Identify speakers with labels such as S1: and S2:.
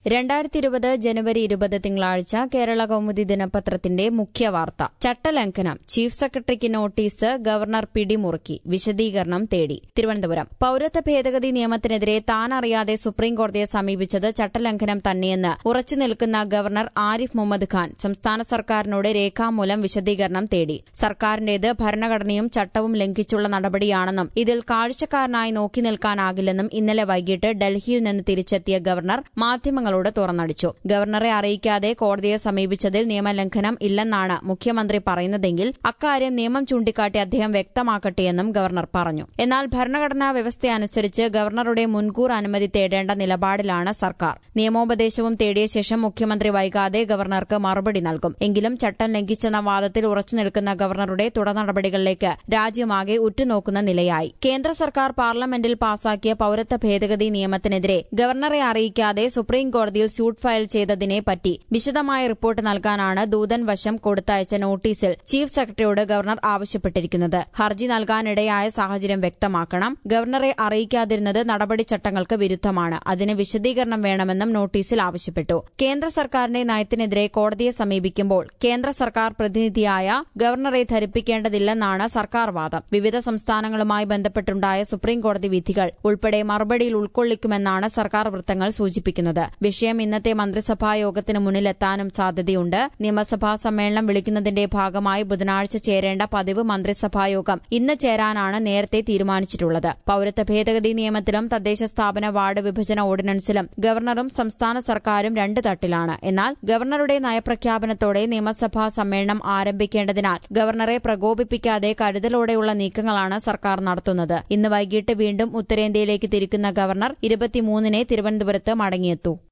S1: രണ്ടായിരത്തി ഇരുപത് ജനുവരി ഇരുപത് തിങ്കളാഴ്ച കേരള കൗമുദി ദിനപത്രത്തിന്റെ മുഖ്യ വാർത്ത ചട്ടലംഘനം ചീഫ് സെക്രട്ടറിക്ക് നോട്ടീസ് ഗവർണർ പിടിമുറുക്കി വിശദീകരണം തേടി തിരുവനന്തപുരം പൌരത്വ ഭേദഗതി നിയമത്തിനെതിരെ താൻ അറിയാതെ സുപ്രീംകോടതിയെ സമീപിച്ചത് ചട്ടലംഘനം തന്നെയെന്ന് ഉറച്ചു നിൽക്കുന്ന ഗവർണർ ആരിഫ് മുഹമ്മദ് ഖാൻ സംസ്ഥാന സർക്കാരിനോട് രേഖാമൂലം വിശദീകരണം തേടി സർക്കാരിന്റേത് ഭരണഘടനയും ചട്ടവും ലംഘിച്ചുള്ള നടപടിയാണെന്നും ഇതിൽ കാഴ്ചക്കാരനായി നോക്കി നിൽക്കാനാകില്ലെന്നും ഇന്നലെ വൈകിട്ട് ഡൽഹിയിൽ നിന്ന് തിരിച്ചെത്തിയ ഗവർണർ മാധ്യമങ്ങളോട് തുറന്നടിച്ചു ഗവർണറെ അറിയിക്കാതെ കോടതിയെ സമീപിച്ചതിൽ നിയമലംഘനം ഇല്ലെന്നാണ് മുഖ്യമന്ത്രി പറയുന്നതെങ്കിൽ അക്കാര്യം നിയമം ചൂണ്ടിക്കാട്ടി അദ്ദേഹം വ്യക്തമാക്കട്ടെയെന്നും ഗവർണർ പറഞ്ഞു എന്നാൽ ഭരണഘടനാ വ്യവസ്ഥയനുസരിച്ച് ഗവർണറുടെ മുൻകൂർ അനുമതി തേടേണ്ട നിലപാടിലാണ് സർക്കാർ നിയമോപദേശവും തേടിയ ശേഷം മുഖ്യമന്ത്രി വൈകാതെ ഗവർണർക്ക് മറുപടി നൽകും എങ്കിലും ചട്ടം ലംഘിച്ചെന്ന വാദത്തിൽ ഉറച്ചു നിൽക്കുന്ന ഗവർണറുടെ തുടർ നടപടികളിലേക്ക് രാജ്യമാകെ ഉറ്റുനോക്കുന്ന നിലയായി കേന്ദ്ര സർക്കാർ പാർലമെന്റിൽ പാസാക്കിയ പൌരത്വ ഭേദഗതി നിയമത്തിനെതിരെ ഗവർണറെ അറിയിക്കാതെ സുപ്രീം കോടതിയിൽ സ്യൂട്ട് ഫയൽ ചെയ്തതിനെ പറ്റി വിശദമായ റിപ്പോർട്ട് നൽകാനാണ് ദൂതൻ വശം കൊടുത്തയച്ച നോട്ടീസിൽ ചീഫ് സെക്രട്ടറിയോട് ഗവർണർ ആവശ്യപ്പെട്ടിരിക്കുന്നത് ഹർജി നൽകാനിടയായ സാഹചര്യം വ്യക്തമാക്കണം ഗവർണറെ അറിയിക്കാതിരുന്നത് നടപടിച്ചട്ടങ്ങൾക്ക് വിരുദ്ധമാണ് അതിന് വിശദീകരണം വേണമെന്നും നോട്ടീസിൽ ആവശ്യപ്പെട്ടു കേന്ദ്ര സർക്കാരിന്റെ നയത്തിനെതിരെ കോടതിയെ സമീപിക്കുമ്പോൾ കേന്ദ്ര സർക്കാർ പ്രതിനിധിയായ ഗവർണറെ ധരിപ്പിക്കേണ്ടതില്ലെന്നാണ് സർക്കാർ വാദം വിവിധ സംസ്ഥാനങ്ങളുമായി ബന്ധപ്പെട്ടുണ്ടായ സുപ്രീം കോടതി വിധികൾ ഉൾപ്പെടെ മറുപടിയിൽ ഉൾക്കൊള്ളിക്കുമെന്നാണ് സർക്കാർ വൃത്തങ്ങൾ സൂചിപ്പിക്കുന്നത് വിഷയം ഇന്നത്തെ മന്ത്രിസഭാ യോഗത്തിന് മുന്നിലെത്താനും സാധ്യതയുണ്ട് നിയമസഭാ സമ്മേളനം വിളിക്കുന്നതിന്റെ ഭാഗമായി ബുധനാഴ്ച ചേരേണ്ട പതിവ് മന്ത്രിസഭാ യോഗം ഇന്ന് ചേരാനാണ് നേരത്തെ തീരുമാനിച്ചിട്ടുള്ളത് പൌരത്വ ഭേദഗതി നിയമത്തിലും തദ്ദേശ സ്ഥാപന വാർഡ് വിഭജന ഓർഡിനൻസിലും ഗവർണറും സംസ്ഥാന സർക്കാരും രണ്ട് തട്ടിലാണ് എന്നാൽ ഗവർണറുടെ നയപ്രഖ്യാപനത്തോടെ നിയമസഭാ സമ്മേളനം ആരംഭിക്കേണ്ടതിനാൽ ഗവർണറെ പ്രകോപിപ്പിക്കാതെ കരുതലോടെയുള്ള നീക്കങ്ങളാണ് സർക്കാർ നടത്തുന്നത് ഇന്ന് വൈകിട്ട് വീണ്ടും ഉത്തരേന്ത്യയിലേക്ക് തിരിക്കുന്ന ഗവർണർ ഇരുപത്തിമൂന്നിനെ തിരുവനന്തപുരത്ത് മടങ്ങിയെത്തൂ